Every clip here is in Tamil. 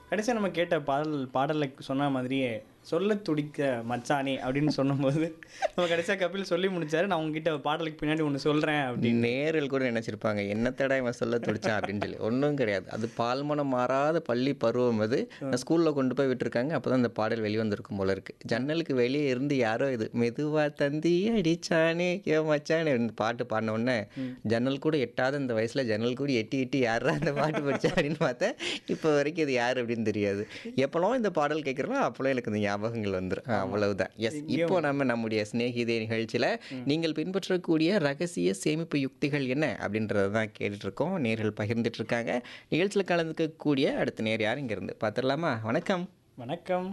கடைசியா நம்ம கேட்ட பாடல் பாடலை சொன்ன மாதிரியே சொல்ல துடிக்க மச்சானே அப்படின்னு சொன்னபோது நம்ம கடைசியா கபில் சொல்லி முடிச்சாரு நான் உங்ககிட்ட பாடலுக்கு பின்னாடி ஒன்று சொல்றேன் அப்படின்னு நேரில் கூட நினைச்சிருப்பாங்க என்னத்தடா இவன் சொல்ல துடிச்சான் அப்படின்னு சொல்லி ஒன்றும் கிடையாது அது பால்மனம் மாறாத பள்ளி பருவம் அது நான் ஸ்கூலில் கொண்டு போய் விட்டுருக்காங்க அப்போ தான் இந்த பாடல் வெளிவந்திருக்கும் போல இருக்கு ஜன்னலுக்கு வெளியே இருந்து யாரோ இது மெதுவா தந்தி அடிச்சானே ஏ மச்சானே இந்த பாட்டு பாடின உடனே ஜன்னல் கூட எட்டாத இந்த வயசுல ஜன்னல் கூட எட்டி எட்டி யாரா அந்த பாட்டு படிச்சா அப்படின்னு பார்த்தேன் இப்போ வரைக்கும் இது யார் அப்படின்னு தெரியாது எப்போலாம் இந்த பாடல் கேட்குறோம் அப்போலாம் எனக்கு இந்த ஞாபகங்கள் வந்துடும் அவ்வளவுதான் எஸ் இப்போ நம்ம நம்முடைய சிநேகிதே நிகழ்ச்சியில் நீங்கள் பின்பற்றக்கூடிய ரகசிய சேமிப்பு யுக்திகள் என்ன அப்படின்றத தான் கேட்டுட்டு இருக்கோம் நேர்கள் பகிர்ந்துட்டு இருக்காங்க நிகழ்ச்சியில் கலந்துக்கக்கூடிய அடுத்த நேர் யார் இங்கேருந்து பார்த்துடலாமா வணக்கம் வணக்கம்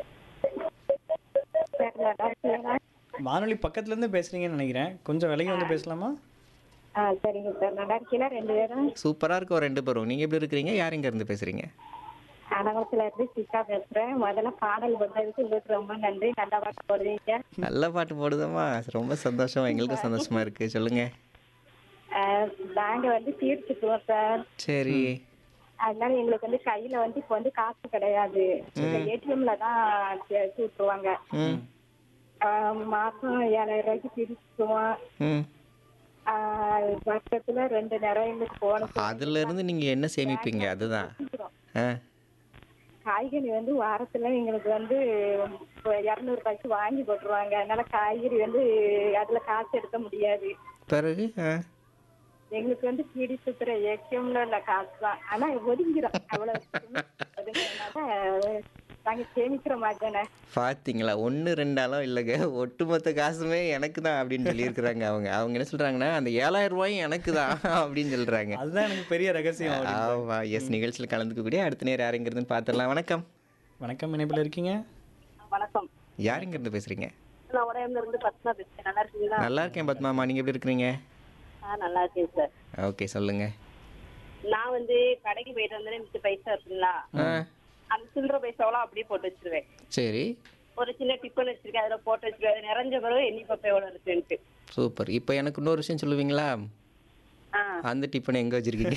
வானொலி பக்கத்துல இருந்து பேசுறீங்கன்னு நினைக்கிறேன் கொஞ்சம் விலகி வந்து பேசலாமா ஆ சரிங்க சார் நல்லா இருக்கீங்களா ரெண்டு பேரும் சூப்பராக இருக்கும் ரெண்டு பேரும் நீங்கள் எப்படி இருக்கிறீங்க யார் இங்கேருந்து பேசுகிறீங்க அனகத்துல இருந்து சிக்கா பேசுறேன் முதல்ல பாடல் வந்ததுக்கு உங்களுக்கு ரொம்ப நன்றி நல்லா பாட்டு போடுவீங்க நல்ல பாட்டு போடுதம்மா ரொம்ப சந்தோஷமா எங்களுக்கும் சந்தோஷமா இருக்கு சொல்லுங்க ஆ, நாங்க வந்து தீர்த்துக்குவோம் சார் சரி அதனால எங்களுக்கு வந்து கையில வந்து இப்போ வந்து காசு கிடையாது ஏடிஎம்ல தான் தூட்டுவாங்க ம் மாசம் ஏழாயிரம் ரூபாய்க்கு பிரிச்சுக்குவோம் ம் ஆ, வருஷத்துல ரெண்டு நேரம் எங்களுக்கு போன அதுல இருந்து நீங்க என்ன சேமிப்பீங்க அதுதான் ஆ காய்கறி வந்து வாரத்துல எங்களுக்கு வந்து இரநூறு ரூபாய்க்கு வாங்கி போட்டுருவாங்க அதனால காய்கறி வந்து அதுல காசு எடுக்க முடியாது பிறகு ஆ எங்களுக்கு வந்து பிடி சுத்துற ஏக்கியம்ல உள்ள காசு தான் ஆனா ஒதுங்கிடும் அவ்வளவு ஒதுங்கிறதுனால நாங்க சேமிக்கிற மாதிரி பார்த்தீங்களா ஒன்று ரெண்டாலும் இல்லைங்க ஒட்டுமொத்த காசுமே எனக்கு தான் அப்படின்னு சொல்லியிருக்கிறாங்க அவங்க அவங்க என்ன சொல்கிறாங்கன்னா அந்த ஏழாயிரம் ரூபாயும் எனக்கு தான் அப்படின்னு சொல்கிறாங்க அதுதான் எனக்கு பெரிய ரகசியம் அப்படி. ஆமா எஸ் நிகழ்ச்சியில் கலந்துக்கக்கூடிய அடுத்த நேரம் யாருங்கிறதுன்னு பார்த்துடலாம் வணக்கம் வணக்கம் இணைப்பில் இருக்கீங்க வணக்கம் யாருங்கிறது பேசுகிறீங்க நான் உடையம்ல இருந்து பத்மா பேசுறேன் நல்லா இருக்கீங்களா நல்லா இருக்கேன் பத்மாமா நீங்கள் எப்படி இருக்கிறீங்க ஆ நல்லா இருக்கேன் சார் ஓகே சொல்லுங்க நான் வந்து கடைக்கு போயிட்டு வந்தேன் மிச்ச பைசா இருக்குங்களா ஆ அந்த சில்லற பைசாவெல்லாம் அப்படியே போட்டு வச்சிருவேன் சரி ஒரு சின்ன டிஃபன் வச்சிருக்கேன் அதுல போட்டு வச்சிருக்கேன் அது நிறைஞ்ச பிறகு எண்ணி பப்பை எவ்வளவு இருக்குன்ட்டு சூப்பர் இப்போ எனக்கு இன்னொரு விஷயம் சொல்லுவீங்களா ஆ அந்த டிஃபனை எங்கே வச்சிருக்கீங்க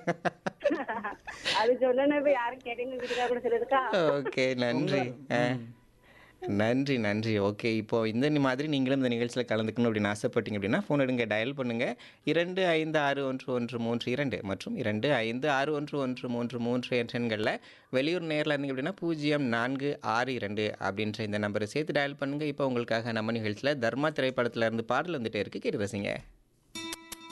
அது சொன்னா இப்ப யாரும் கேட்டீங்கன்னு வீட்டுக்கார கூட சொல்லிருக்கா ஓகே நன்றி ஆ. நன்றி நன்றி ஓகே இப்போ இந்த நி- மாதிரி நீங்களும் இந்த நிகழ்ச்சியில் கலந்துக்கணும் அப்படின்னு ஆசைப்பட்டீங்க அப்படின்னா ஃபோன் எடுங்க டயல் பண்ணுங்க இரண்டு ஐந்து ஆறு ஒன்று ஒன்று மூன்று இரண்டு மற்றும் இரண்டு ஐந்து ஆறு ஒன்று ஒன்று மூன்று மூன்று என்ற எண்களில் வெளியூர் நேரில் இருந்தீங்க அப்படின்னா பூஜ்ஜியம் நான்கு ஆறு இரண்டு அப்படின்ற இந்த நம்பரை சேர்த்து டயல் பண்ணுங்க இப்போ உங்களுக்காக நம்ம நிகழ்ச்சியில் தர்மா திரைப்படத்துல இருந்து பாடல் வந்துட்டே இருக்கு கேட்டு ரசிங்க